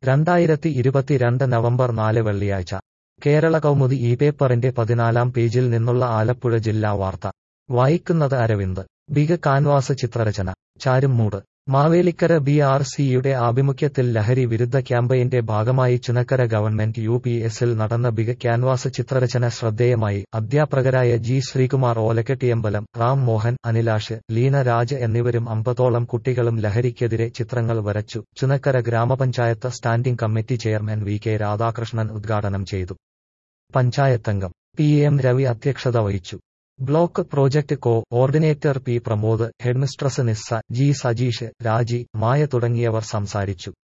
രണ്ടായിരത്തി ഇരുപത്തിരണ്ട് നവംബർ നാല് വെള്ളിയാഴ്ച കേരള കൗമുദി ഈ പേപ്പറിന്റെ പതിനാലാം പേജിൽ നിന്നുള്ള ആലപ്പുഴ ജില്ലാ വാർത്ത വായിക്കുന്നത് അരവിന്ദ് ബിഗ് കാൻവാസ് ചിത്രരചന ചാരുംമൂട് മാവേലിക്കര ബി ആർ സിയുടെ ആഭിമുഖ്യത്തിൽ ലഹരി വിരുദ്ധ ക്യാമ്പയിന്റെ ഭാഗമായി ചുനക്കര ഗവൺമെന്റ് യു പി എസിൽ നടന്ന ബിഗ് ക്യാൻവാസ് ചിത്രരചന ശ്രദ്ധേയമായി അധ്യാപകരായ ജി ശ്രീകുമാർ ഓലക്കെട്ടിയമ്പലം റാം മോഹൻ അനിലാഷ് ലീന രാജ് എന്നിവരും അമ്പതോളം കുട്ടികളും ലഹരിക്കെതിരെ ചിത്രങ്ങൾ വരച്ചു ചുനക്കര ഗ്രാമപഞ്ചായത്ത് standing committee chairman V K Radhakrishnan ഉദ്ഘാടനം ചെയ്തു പഞ്ചായത്തംഗം പി എം രവി അധ്യക്ഷത വഹിച്ചു block project coordinator P Pramod headmistress Nissa G Sajeesh Raji Maya തുടങ്ങിയവർ സംസാരിച്ചു